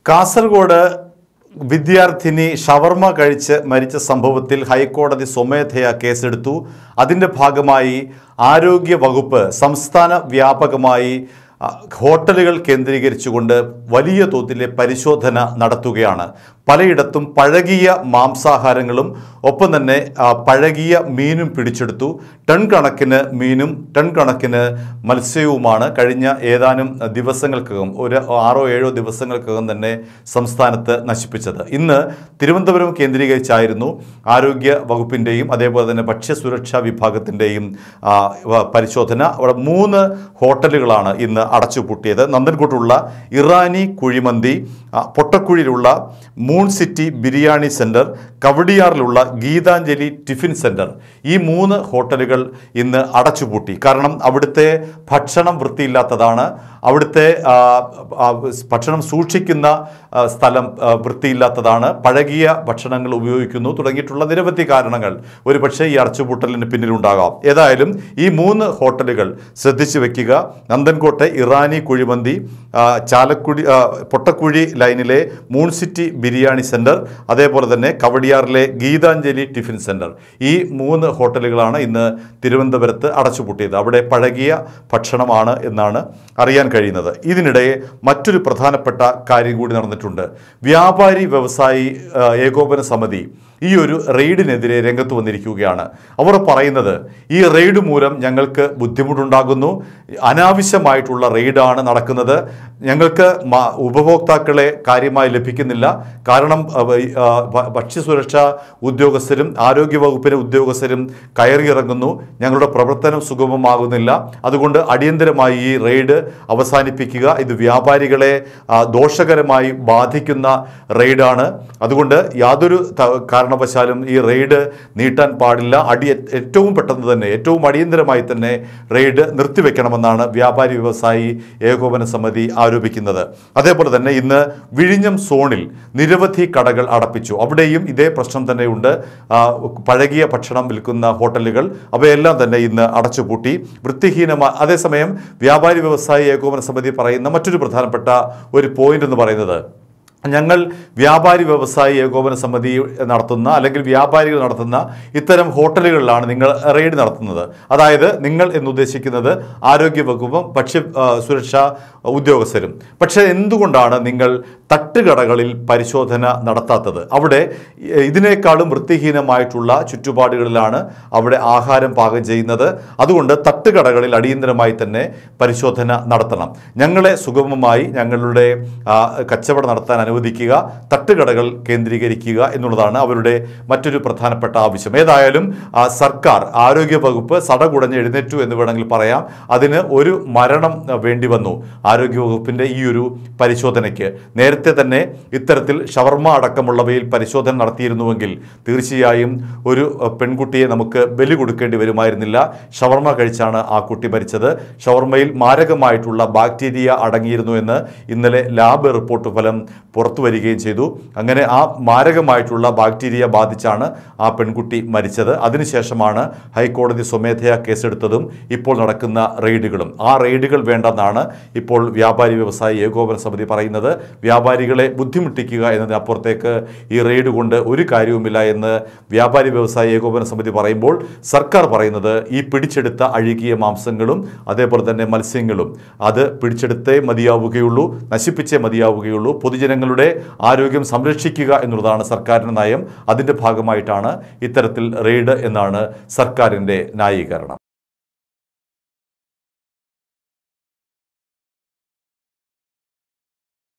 കാസർഗോഡ് വിദ്യാർത്ഥിനി ഷവർമ കഴിച്ച് മരിച്ച സംഭവത്തിൽ ഹൈക്കോടതി സ്വമേധയാ കേസെടുത്തു അതിൻ്റെ ഭാഗമായി ആരോഗ്യ വകുപ്പ് സംസ്ഥാന വ്യാപകമായി ആ, ഹോട്ടലുകൾ കേന്ദ്രീകരിച്ചുകൊണ്ട് വലിയ തോതിലെ പരിശോധന നടത്തുകയാണ് പലയിടത്തും പഴകിയ മാംസാഹാരങ്ങളും ഒപ്പം തന്നെ ആ, പഴകിയ മീനും പിടിച്ചെടുത്തു ടൺ കണക്കിന് മീനും ടൺ കണക്കിന് മത്സ്യവുമാണ് കഴിഞ്ഞ ഏതാനും ദിവസങ്ങൾക്കകം ഒരു ആറോ ഏഴോ ദിവസങ്ങൾക്കകം തന്നെ സംസ്ഥാനത്ത് നശിപ്പിച്ചത് ഇന്ന് തിരുവനന്തപുരം കേന്ദ്രീകരിച്ചായിരുന്നു ആരോഗ്യ വകുപ്പിൻ്റെയും അതേപോലെ തന്നെ ഭക്ഷ്യസുരക്ഷാ വിഭാഗത്തിൻ്റെയും ആ, വ- പരിശോധന അവിടെ മൂന്ന് ഹോട്ടലുകളാണ് ഇന്ന് അടച്ചുപൂട്ടിയത് നന്ദൻകോട്ടുള്ള ഇറാനി കുഴിമന്തി ആ, പൊട്ടക്കുഴിയിലുള്ള മൂൺ സിറ്റി ബിരിയാണി സെൻറ്റർ കവടിയാറിലുള്ള ഗീതാഞ്ജലി ടിഫിൻ സെൻറ്റർ ഈ മൂന്ന് ഹോട്ടലുകൾ ഇന്ന് അടച്ചുപൂട്ടി കാരണം അവിടുത്തെ ഭക്ഷണം വൃത്തിയില്ലാത്തതാണ് അവിടുത്തെ ആ, ആ, ഭക്ഷണം സൂക്ഷിക്കുന്ന ആ, സ്ഥലം ആ, വൃത്തിയില്ലാത്തതാണ് പഴകിയ ഭക്ഷണങ്ങൾ ഉപയോഗിക്കുന്നു തുടങ്ങിയിട്ടുള്ള നിരവധി കാരണങ്ങൾ ഒരുപക്ഷെ ഈ അടച്ചുപൂട്ടലിന് പിന്നിലുണ്ടാകാം ഏതായാലും ഈ മൂന്ന് ഹോട്ടലുകൾ ശ്രദ്ധിച്ചു വെക്കുക നന്ദൻകോട്ടെ ഇറാനി കുഴിമന്തി ആ, ചാലക്കുടി ആ, പൊട്ടക്കുഴി ലൈനിലെ മൂൺ സിറ്റി ബിരിയാണി സെൻറ്റർ അതേപോലെ തന്നെ കവടിയാറിലെ ഗീതാഞ്ജലി ടിഫിൻ സെൻറ്റർ ഈ മൂന്ന് ഹോട്ടലുകളാണ് ഇന്ന് തിരുവനന്തപുരത്ത് അടച്ചുപൂട്ടിയത് അവിടെ പഴകിയ ഭക്ഷണമാണ് എന്നാണ് അറിയാൻ കഴിയുന്നത് ഇതിനിടെ മറ്റൊരു പ്രധാനപ്പെട്ട കാര്യം കൂടി നടന്നിട്ടുണ്ട് വ്യാപാരി വ്യവസായി ആ, ഏകോപന സമിതി ഈ ഒരു റെയ്ഡിനെതിരെ രംഗത്ത് വന്നിരിക്കുകയാണ് അവർ പറയുന്നത് ഈ റെയ്ഡ് മൂലം ഞങ്ങൾക്ക് ബുദ്ധിമുട്ടുണ്ടാകുന്നു അനാവശ്യമായിട്ടുള്ള റെയ്ഡാണ് നടക്കുന്നത് ഞങ്ങൾക്ക് മ- ഉപഭോക്താക്കളെ കാര്യമായി ലഭിക്കുന്നില്ല കാരണം അവ- ആ, ഭ- ഭക്ഷ്യസുരക്ഷാ ഉദ്യോഗസ്ഥരും ആരോഗ്യവകുപ്പിലെ ഉദ്യോഗസ്ഥരും കയറിയിറങ്ങുന്നു ഞങ്ങളുടെ പ്രവർത്തനം സുഗമമാകുന്നില്ല അതുകൊണ്ട് അടിയന്തരമായി ഈ റെയ്ഡ് അവസാനിപ്പിക്കുക ഇത് വ്യാപാരികളെ ആ, ദോഷകരമായി ബാധിക്കുന്ന റെയ്ഡാണ് അതുകൊണ്ട് യാതൊരു ത- കാരണവശാലും ഈ റെയ്ഡ് നീട്ടാൻ പാടില്ല അടി ഏറ്റവും പെട്ടെന്ന് തന്നെ ഏറ്റവും അടിയന്തരമായി തന്നെ റെയ്ഡ് നിർത്തിവെക്കണമെന്നാണ് വ്യാപാരി വ്യവസായി ഏകോപന സമിതി ആരോപിക്കുന്നത് അതേപോലെ തന്നെ ഇന്ന് വിഴിഞ്ഞം സോണിൽ നിരവധി കടകൾ അടപ്പിച്ചു അവിടെയും ഇതേ പ്രശ്നം തന്നെയുണ്ട് ആ, പഴകിയ ഭക്ഷണം വിൽക്കുന്ന ഹോട്ടലുകൾ അവയെല്ലാം തന്നെ ഇന്ന് അടച്ചുപൂട്ടി വൃത്തിഹീനമായ അതേസമയം വ്യാപാരി വ്യവസായി ഏകോപന സമിതി പറയുന്ന മറ്റൊരു പ്രധാനപ്പെട്ട ഒരു പോയിന്റ് എന്ന് പറയുന്നത് ഞങ്ങൾ വ്യാപാരി വ്യവസായി ഏകോപന സമിതി നടത്തുന്ന അല്ലെങ്കിൽ വ്യാപാരികൾ നടത്തുന്ന ഇത്തരം ഹോട്ടലുകളിലാണ് നിങ്ങൾ റെയ്ഡ് നടത്തുന്നത് അതായത് നിങ്ങൾ എന്നുദ്ദേശിക്കുന്നത് ആരോഗ്യ വകുപ്പും ഭക്ഷ്യ ആ, സുരക്ഷാ ഉദ്യോഗസ്ഥരും പക്ഷേ എന്തുകൊണ്ടാണ് നിങ്ങൾ തട്ടുകടകളിൽ പരിശോധന നടത്താത്തത് അവിടെ ഏഹ്, ഇതിനേക്കാളും വൃത്തിഹീനമായിട്ടുള്ള ചുറ്റുപാടുകളിലാണ് അവിടെ ആഹാരം പാകം ചെയ്യുന്നത് അതുകൊണ്ട് തട്ടുകടകളിൽ അടിയന്തരമായി തന്നെ പരിശോധന നടത്തണം ഞങ്ങളെ സുഗമമായി ഞങ്ങളുടെ ആ, കച്ചവടം നടത്താൻ അനുവദിക്കുക തട്ടുകടകൾ കേന്ദ്രീകരിക്കുക എന്നുള്ളതാണ് അവരുടെ മറ്റൊരു പ്രധാനപ്പെട്ട ആവശ്യം ഏതായാലും ആ, സർക്കാർ ആരോഗ്യ വകുപ്പ് സടകുടഞ്ഞ് എഴുന്നേറ്റു എന്ന് വേണമെങ്കിൽ പറയാം അതിന് ഒരു മരണം ആ, വേണ്ടി വന്നു ആരോഗ്യ വകുപ്പിൻ്റെ ഈ ഒരു പരിശോധനയ്ക്ക് നേരത്തെ തന്നെ ഇത്തരത്തിൽ ഷവർമ അടക്കമുള്ളവയിൽ പരിശോധന നടത്തിയിരുന്നുവെങ്കിൽ തീർച്ചയായും ഒരു ആ, പെൺകുട്ടിയെ നമുക്ക് ബലി കൊടുക്കേണ്ടി വരുമായിരുന്നില്ല ഷവർമ കഴിച്ചാണ് ആ കുട്ടി മരിച്ചത് ഷവർമയിൽ മാരകമായിട്ടുള്ള ബാക്ടീരിയ അടങ്ങിയിരുന്നു എന്ന് ഇന്നലെ ലാബ് റിപ്പോർട്ട് ഫലം പുറത്തു വരികയും ചെയ്തു അങ്ങനെ ആ മാരകമായിട്ടുള്ള ബാക്ടീരിയ ബാധിച്ചാണ് ആ പെൺകുട്ടി മരിച്ചത് അതിനുശേഷമാണ് ഹൈക്കോടതി സ്വമേധയാ കേസെടുത്തതും ഇപ്പോൾ നടക്കുന്ന റെയ്ഡുകളും ആ റെയ്ഡുകൾ വേണ്ടെന്നാണ് ഇപ്പോൾ വ്യാപാരി വ്യവസായി ഏകോപന സമിതി പറയുന്നത് വ്യാപാരികളെ ബുദ്ധിമുട്ടിക്കുക എന്നതിനപ്പുറത്തേക്ക് ഈ റെയ്ഡ് കൊണ്ട് ഒരു കാര്യവുമില്ല എന്ന് വ്യാപാരി വ്യവസായി ഏകോപന സമിതി പറയുമ്പോൾ സർക്കാർ പറയുന്നത് ഈ പിടിച്ചെടുത്ത അഴുകിയ മാംസങ്ങളും അതേപോലെ തന്നെ മത്സ്യങ്ങളും അത് പിടിച്ചെടുത്തേ മതിയാവുകയുള്ളൂ നശിപ്പിച്ചേ മതിയാവുകയുള്ളൂ പൊതുജനങ്ങളുടെ ആരോഗ്യം സംരക്ഷിക്കുക എന്നുള്ളതാണ് സർക്കാരിൻ്റെ നയം അതിൻ്റെ ഭാഗമായിട്ടാണ് ഇത്തരത്തിൽ റെയ്ഡ് എന്നാണ് സർക്കാരിൻ്റെ ന്യായീകരണം